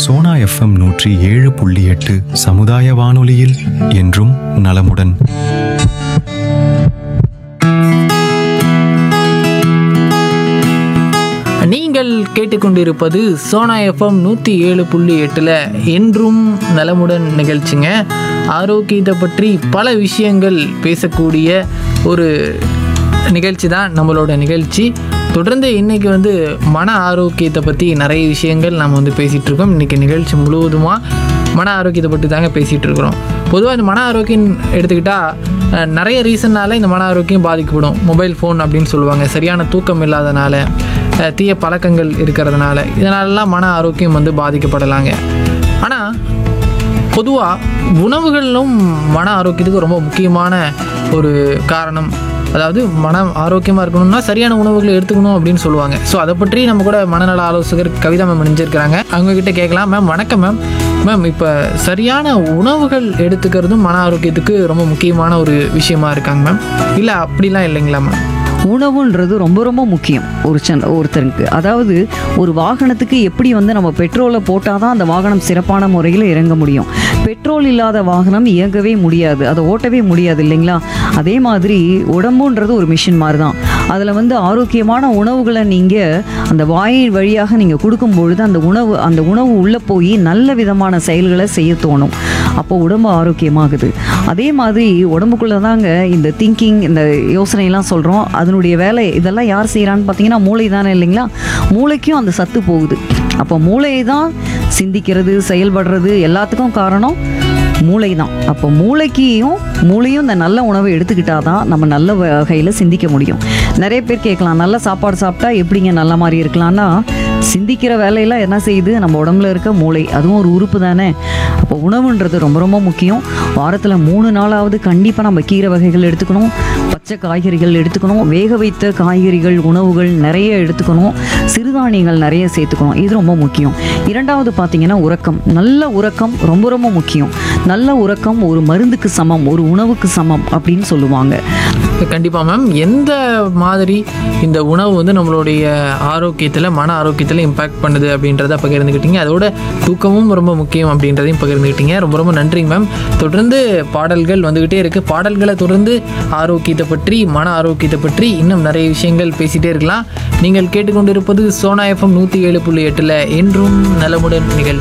Sona FM நூற்றி ஏழு புள்ளி எட்டு சமுதாய வானொலியில் என்றும் நலமுடன் நீங்கள் கேட்டுக்கொண்டிருப்பது சோனா எஃப்எம் நூற்றி ஏழு புள்ளி எட்டில் என்றும் நலமுடன் நிகழ்ச்சிங்க ஆரோக்கியத்தை பற்றி பல விஷயங்கள் பேசக்கூடிய ஒரு நிகழ்ச்சி தான் நம்மளோட நிகழ்ச்சி தொடர்ந்து இன்றைக்கி வந்து மன ஆரோக்கியத்தை பற்றி நிறைய விஷயங்கள் நம்ம வந்து பேசிகிட்டு இருக்கோம் இன்றைக்கி நிகழ்ச்சி முழுவதுமாக மன ஆரோக்கியத்தை பற்றி தாங்க பேசிகிட்டு இருக்கிறோம் பொதுவாக இந்த மன ஆரோக்கியம் எடுத்துக்கிட்டால் அஹ், நிறைய ரீசன்னால இந்த மன ஆரோக்கியம் பாதிக்கப்படும் மொபைல் ஃபோன் அப்படின்னு சொல்லுவாங்க சரியான தூக்கம் இல்லாதனால அஹ், தீய பழக்கங்கள் இருக்கிறதுனால இதனாலலாம் மன ஆரோக்கியம் வந்து பாதிக்கப்படலாங்க ஆனால் பொதுவாக உணவுகளிலும் மன ஆரோக்கியத்துக்கு ரொம்ப முக்கியமான ஒரு காரணம் அதாவது மனம் ஆரோக்கியமாக இருக்கணும்னா சரியான உணவுகளை எடுத்துக்கணும் அப்படின்னு சொல்லுவாங்க ஸோ அதை பற்றி நம்ம கூட மனநல ஆலோசகர் கவிதா மேம் நினைஞ்சிருக்கிறாங்க அவங்க கிட்ட கேட்கலாம் மேம் வணக்கம் மேம் மேம் இப்போ சரியான உணவுகள் எடுத்துக்கிறதும் மன ஆரோக்கியத்துக்கு ரொம்ப முக்கியமான ஒரு விஷயமா இருக்காங்க மேம் இல்லை அப்படிலாம் இல்லைங்களா மேம் உணவுன்றது ரொம்ப ரொம்ப முக்கியம் ஒரு சன் ஒருத்தருக்கு அதாவது ஒரு வாகனத்துக்கு எப்படி வந்து நம்ம பெட்ரோலை போட்டால் தான் அந்த வாகனம் சிறப்பான முறையில் இறங்க முடியும் பெட்ரோல் இல்லாத வாகனம் இயங்கவே முடியாது அதை ஓட்டவே முடியாது இல்லைங்களா அதே மாதிரி உடம்புன்றது ஒரு மிஷின் மாதிரி தான் அதில் வந்து ஆரோக்கியமான உணவுகளை நீங்கள் அந்த வாயின் வழியாக நீங்கள் கொடுக்கும் பொழுது அந்த உணவு அந்த உணவு உள்ளே போய் நல்ல விதமான செயல்களை செய்ய தோணும் அப்போ உடம்பு ஆரோக்கியமாகுது அதே மாதிரி உடம்புக்குள்ளே தாங்க இந்த திங்கிங் இந்த யோசனையெல்லாம் சொல்கிறோம் அதனுடைய வேலை இதெல்லாம் யார் செய்கிறான்னு பார்த்தீங்கன்னா மூளை தானே இல்லைங்களா மூளைக்கும் அந்த சத்து போகுது அப்போ மூளையை தான் சிந்திக்கிறது செயல்படுறது எல்லாத்துக்கும் காரணம் மூளை தான் அப்போ மூளைக்கும் மூளையும் இந்த நல்ல உணவை எடுத்துக்கிட்டால் தான் நம்ம நல்ல வகையில் சிந்திக்க முடியும் நிறைய பேர் கேட்கலாம் நல்ல சாப்பாடு சாப்பிட்டா எப்படிங்க நல்ல மாதிரி இருக்கலாம்னா சிந்திக்கிற வேலையெல்லாம் என்ன செய்யுது நம்ம உடம்புல இருக்க மூளை அதுவும் ஒரு உறுப்பு தானே அப்போ உணவுன்றது ரொம்ப ரொம்ப முக்கியம் வாரத்தில் மூணு நாளாவது கண்டிப்பாக நம்ம கீரை வகைகள் எடுத்துக்கணும் பச்சை காய்கறிகள் எடுத்துக்கணும் வேக வைத்த காய்கறிகள் உணவுகள் நிறைய எடுத்துக்கணும் சிறுதானியங்கள் நிறைய சேர்த்துக்கணும் இது ரொம்ப முக்கியம் இரண்டாவது பார்த்தீங்கன்னா உறக்கம் நல்ல உறக்கம் ரொம்ப ரொம்ப முக்கியம் நல்ல உறக்கம் ஒரு மருந்துக்கு சமம் ஒரு உணவுக்கு சமம் அப்படின்னு சொல்லுவாங்க கண்டிப்பாக மேம் எந்த மாதிரி இந்த உணவு வந்து நம்மளுடைய ஆரோக்கியத்தில் மன ஆரோக்கியத்தில் இம்பாக்ட் பண்ணுது அப்படின்றத பகிர்ந்துக்கிட்டீங்க அதோட தூக்கமும் ரொம்ப முக்கியம் அப்படின்றதையும் பகிர்ந்துக்கிட்டீங்க ரொம்ப ரொம்ப நன்றிங்க மேம் தொடர்ந்து பாடல்கள் வந்துக்கிட்டே இருக்குது பாடல்களை தொடர்ந்து ஆரோக்கியத்தை பற்றி மன ஆரோக்கியத்தை பற்றி இன்னும் நிறைய விஷயங்கள் பேசிகிட்டே இருக்கலாம் நீங்கள் கேட்டுக்கொண்டிருப்பது சோனா எஃப்எம் நூற்றி ஏழு புள்ளி எட்டில் என்றும் நலமுடன் நிகழ்ச்சி